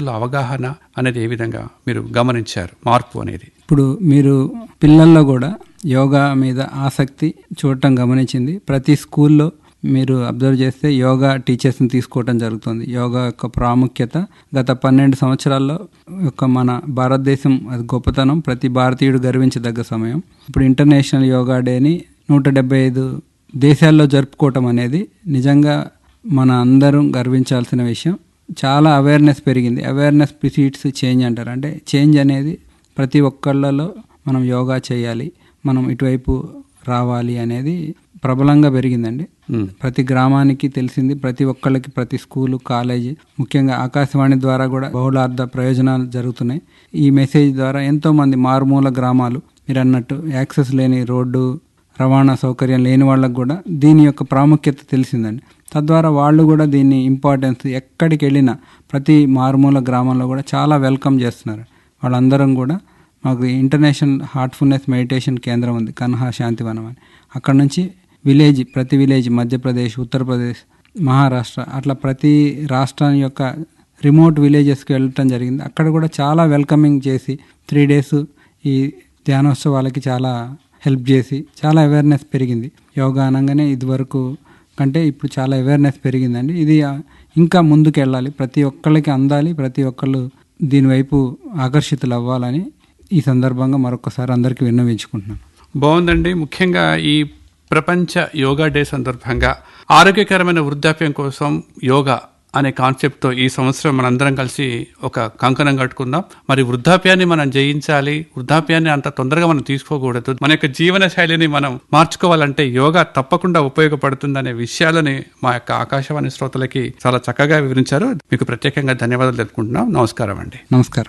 వాడుకలో అవగాహన అనేది ఏ విధంగా మీరు గమనించారు మార్పు అనేది ఇప్పుడు మీరు పిల్లల్లో కూడా యోగా మీద ఆసక్తి చూడటం గమనించింది ప్రతి స్కూల్లో మీరు అబ్జర్వ్ చేస్తే యోగా టీచర్స్ని తీసుకోవటం జరుగుతుంది యోగా యొక్క ప్రాముఖ్యత గత పన్నెండు సంవత్సరాల్లో యొక్క మన భారతదేశం అది గొప్పతనం ప్రతి భారతీయుడు గర్వించదగ్గ సమయం ఇప్పుడు ఇంటర్నేషనల్ యోగా డేని నూట డెబ్బై ఐదు దేశాల్లో జరుపుకోవటం అనేది నిజంగా మన అందరం గర్వించాల్సిన విషయం చాలా అవేర్నెస్ పెరిగింది అవేర్నెస్ ప్రిసీడ్స్ చేంజ్ అంటారు అంటే చేంజ్ అనేది ప్రతి ఒక్కళ్ళలో మనం యోగా చేయాలి మనం ఇటువైపు రావాలి అనేది ప్రబలంగా పెరిగిందండి ప్రతి గ్రామానికి తెలిసింది ప్రతి ఒక్కళ్ళకి ప్రతి స్కూలు కాలేజీ ముఖ్యంగా ఆకాశవాణి ద్వారా కూడా బహుళార్థ ప్రయోజనాలు జరుగుతున్నాయి ఈ మెసేజ్ ద్వారా ఎంతో మంది మారుమూల గ్రామాలు మీరు అన్నట్టు యాక్సెస్ లేని రోడ్డు రవాణా సౌకర్యం లేని వాళ్ళకు కూడా దీని యొక్క ప్రాముఖ్యత తెలిసిందండి తద్వారా వాళ్ళు కూడా దీన్ని ఇంపార్టెన్స్ ఎక్కడికి వెళ్ళినా ప్రతి మారుమూల గ్రామంలో కూడా చాలా వెల్కమ్ చేస్తున్నారు వాళ్ళందరం కూడా మాకు ఇంటర్నేషనల్ హార్ట్ఫుల్నెస్ మెడిటేషన్ కేంద్రం ఉంది కన్హా శాంతివనం అని అక్కడ నుంచి విలేజ్ ప్రతి విలేజ్ మధ్యప్రదేశ్ ఉత్తరప్రదేశ్ మహారాష్ట్ర అట్లా ప్రతి రాష్ట్రం యొక్క రిమోట్ విలేజెస్కి వెళ్ళటం జరిగింది అక్కడ కూడా చాలా వెల్కమింగ్ చేసి త్రీ డేస్ ఈ ధ్యానోత్సవాలకి చాలా హెల్ప్ చేసి చాలా అవేర్నెస్ పెరిగింది యోగా అనగానే ఇదివరకు కంటే ఇప్పుడు చాలా అవేర్నెస్ పెరిగిందండి ఇది ఆ, ఇంకా ముందుకు వెళ్ళాలి ప్రతి ఒక్కళ్ళకి అందాలి ప్రతి ఒక్కళ్ళు దీనివైపు ఆకర్షితులు అవ్వాలని ఈ సందర్భంగా మరొకసారి అందరికీ విన్నవించుకుంటున్నాను బాగుందండి ముఖ్యంగా ఈ ప్రపంచ యోగా డే సందర్భంగా ఆరోగ్యకరమైన వృద్ధాప్యం కోసం యోగా అనే కాన్సెప్ట్తో ఈ సంవత్సరం మనందరం కలిసి ఒక కంకణం కట్టుకుందాం మరి వృద్ధాప్యాన్ని మనం జయించాలి వృద్ధాప్యాన్ని అంత తొందరగా మనం తీసుకోకూడదు మన యొక్క జీవన శైలిని మనం మార్చుకోవాలంటే యోగా తప్పకుండా ఉపయోగపడుతుందనే విషయాలని మా యొక్క ఆకాశవాణి శ్రోతలకి చాలా చక్కగా వివరించారు మీకు ప్రత్యేకంగా ధన్యవాదాలు తెలుపుకుంటున్నాం నమస్కారం అండి నమస్కారం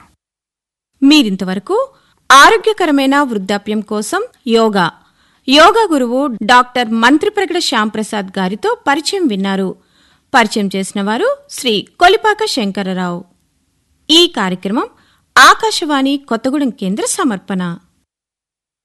మీరింతవరకు ఆరోగ్యకరమైన వృద్ధాప్యం కోసం యోగా యోగా గురువు డాక్టర్ మంత్రిప్రగడ శ్యాంప్రసాద్ గారితో పరిచయం విన్నారు పరిచయం చేసిన వారు శ్రీ కొలిపాక శంకరరావు ఈ కార్యక్రమం ఆకాశవాణి కొత్తగూడెం కేంద్ర సమర్పణ